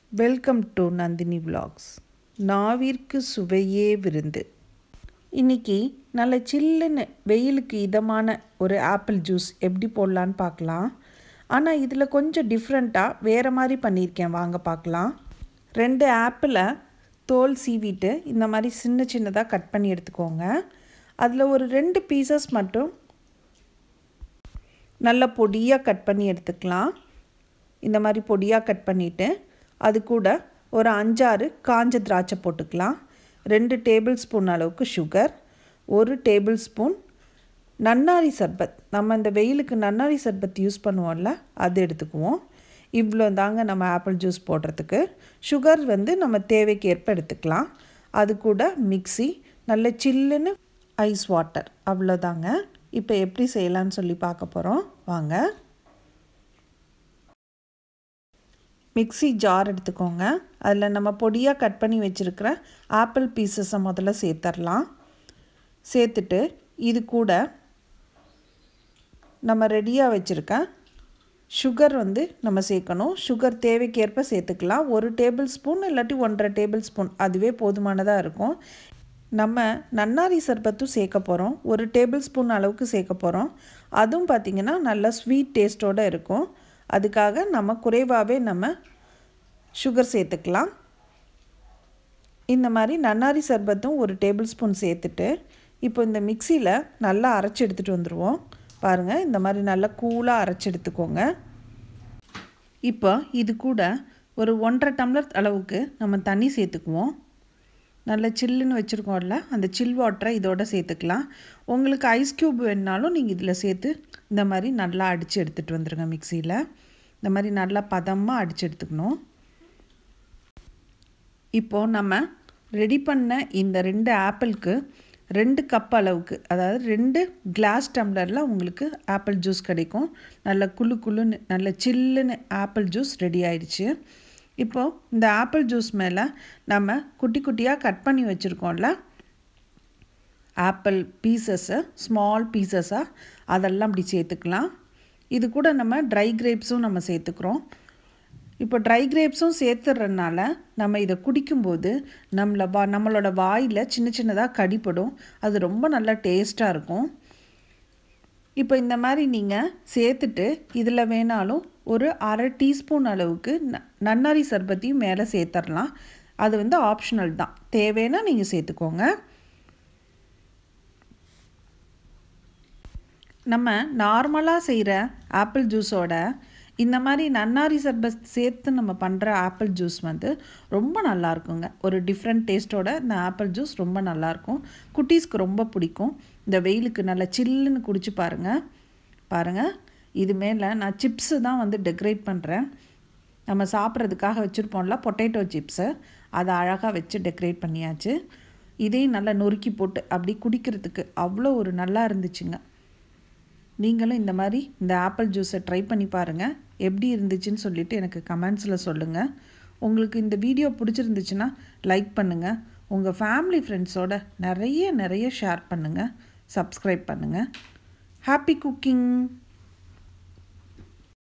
welcome to Nandini vlogs நாவிற்கு சுவையே விருந்து இன்னைக்கு நல்ல சில்லுன்னு வெயிலுக்கு இதமான ஒரு ஆப்பிள் ஜூஸ் எப்படி போடலான்னு பார்க்கலாம் ஆனால் இதில் கொஞ்சம் டிஃப்ரெண்ட்டாக வேறு மாதிரி பண்ணியிருக்கேன் வாங்க பார்க்கலாம் ரெண்டு ஆப்பிளை தோல் சீவிட்டு இந்த மாதிரி சின்ன சின்னதாக கட் பண்ணி எடுத்துக்கோங்க அதில் ஒரு ரெண்டு பீசஸ் மட்டும் நல்ல பொடியாக கட் பண்ணி எடுத்துக்கலாம் இந்த மாதிரி பொடியாக கட் பண்ணிவிட்டு அது கூட ஒரு அஞ்சாறு காஞ்ச திராட்சை போட்டுக்கலாம் ரெண்டு டேபிள் ஸ்பூன் அளவுக்கு சுகர் ஒரு டேபிள் ஸ்பூன் நன்னாரி சர்பத் நம்ம இந்த வெயிலுக்கு நன்னாரி சர்பத் யூஸ் பண்ணுவோம்ல அது எடுத்துக்குவோம் இவ்வளோ தாங்க நம்ம ஆப்பிள் ஜூஸ் போடுறதுக்கு சுகர் வந்து நம்ம தேவைக்கு ஏற்ப எடுத்துக்கலாம் அது கூட மிக்ஸி நல்ல சில்லுன்னு ஐஸ் வாட்டர் அவ்வளோதாங்க இப்போ எப்படி செய்யலான்னு சொல்லி பார்க்க போகிறோம் வாங்க மிக்ஸி ஜார் எடுத்துக்கோங்க அதில் நம்ம பொடியாக கட் பண்ணி வச்சுருக்கிற ஆப்பிள் பீசஸை முதல்ல சேர்த்துடலாம் சேர்த்துட்டு இது கூட நம்ம ரெடியாக வச்சுருக்க சுகர் வந்து நம்ம சேர்க்கணும் சுகர் தேவைக்கேற்ப சேர்த்துக்கலாம் ஒரு டேபிள் ஸ்பூன் இல்லாட்டி ஒன்றரை டேபிள் ஸ்பூன் அதுவே போதுமானதாக இருக்கும் நம்ம நன்னாரி சர்பத்தும் சேர்க்க போகிறோம் ஒரு டேபிள் ஸ்பூன் அளவுக்கு சேர்க்க போகிறோம் அதுவும் பார்த்திங்கன்னா நல்லா ஸ்வீட் டேஸ்ட்டோடு இருக்கும் அதுக்காக நம்ம குறைவாகவே நம்ம சுகர் சேர்த்துக்கலாம் இந்த மாதிரி நன்னாரி சர்பத்தும் ஒரு டேபிள் ஸ்பூன் சேர்த்துட்டு இப்போ இந்த மிக்சியில் நல்லா அரைச்சி எடுத்துகிட்டு வந்துடுவோம் பாருங்கள் இந்த மாதிரி நல்லா கூலாக அரைச்சி எடுத்துக்கோங்க இப்போ இது கூட ஒரு ஒன்றரை டம்ளர் அளவுக்கு நம்ம தண்ணி சேர்த்துக்குவோம் நல்ல சில்லுன்னு வச்சுருக்கோம்ல அந்த சில் வாட்டரை இதோட சேர்த்துக்கலாம் உங்களுக்கு ஐஸ் க்யூப் வேணுனாலும் நீங்கள் இதில் சேர்த்து இந்த மாதிரி நல்லா அடித்து எடுத்துகிட்டு வந்துடுங்க மிக்சியில் இந்த மாதிரி நல்லா பதமாக அடித்து எடுத்துக்கணும் இப்போது நம்ம ரெடி பண்ண இந்த ரெண்டு ஆப்பிளுக்கு ரெண்டு கப் அளவுக்கு அதாவது ரெண்டு கிளாஸ் டம்ளரில் உங்களுக்கு ஆப்பிள் ஜூஸ் கிடைக்கும் நல்ல குழு குழுன்னு நல்ல சில்லுன்னு ஆப்பிள் ஜூஸ் ரெடி ஆயிடுச்சு இப்போது இந்த ஆப்பிள் ஜூஸ் மேலே நம்ம குட்டி குட்டியாக கட் பண்ணி வச்சுருக்கோம்ல ஆப்பிள் பீசஸ்ஸு ஸ்மால் பீசஸாக அதெல்லாம் அப்படி சேர்த்துக்கலாம் இது கூட நம்ம ட்ரை கிரேப்ஸும் நம்ம சேர்த்துக்கிறோம் இப்போ ட்ரை கிரேப்ஸும் சேர்த்துறதுனால நம்ம இதை குடிக்கும்போது நம்மளை வா நம்மளோட வாயில் சின்ன சின்னதாக கடிப்படும் அது ரொம்ப நல்லா டேஸ்ட்டாக இருக்கும் இப்போ இந்த மாதிரி நீங்கள் சேர்த்துட்டு இதில் வேணாலும் ஒரு அரை டீஸ்பூன் அளவுக்கு ந நன்னாரி சர்பத்தையும் மேலே சேர்த்துடலாம் அது வந்து ஆப்ஷனல் தான் தேவைன்னா நீங்கள் சேர்த்துக்கோங்க நம்ம நார்மலாக செய்கிற ஆப்பிள் ஜூஸோட இந்த மாதிரி நன்னாரி சர்பத் சேர்த்து நம்ம பண்ணுற ஆப்பிள் ஜூஸ் வந்து ரொம்ப நல்லா இருக்குங்க ஒரு டிஃப்ரெண்ட் டேஸ்ட்டோட இந்த ஆப்பிள் ஜூஸ் ரொம்ப நல்லாயிருக்கும் குட்டீஸ்க்கு ரொம்ப பிடிக்கும் இந்த வெயிலுக்கு நல்லா சில்லுன்னு குடிச்சு பாருங்கள் பாருங்கள் இது மேலே நான் சிப்ஸு தான் வந்து டெக்கரேட் பண்ணுறேன் நம்ம சாப்பிட்றதுக்காக வச்சுருப்போம்ல பொட்டேட்டோ சிப்ஸு அதை அழகாக வச்சு டெக்கரேட் பண்ணியாச்சு இதையும் நல்லா நொறுக்கி போட்டு அப்படி குடிக்கிறதுக்கு அவ்வளோ ஒரு நல்லா இருந்துச்சுங்க நீங்களும் இந்த மாதிரி இந்த ஆப்பிள் ஜூஸை ட்ரை பண்ணி பாருங்கள் எப்படி இருந்துச்சுன்னு சொல்லிவிட்டு எனக்கு கமெண்ட்ஸில் சொல்லுங்கள் உங்களுக்கு இந்த வீடியோ பிடிச்சிருந்துச்சுன்னா லைக் பண்ணுங்கள் உங்கள் ஃபேமிலி ஃப்ரெண்ட்ஸோட நிறைய நிறைய ஷேர் பண்ணுங்கள் சப்ஸ்கிரைப் பண்ணுங்கள் ஹாப்பி குக்கிங்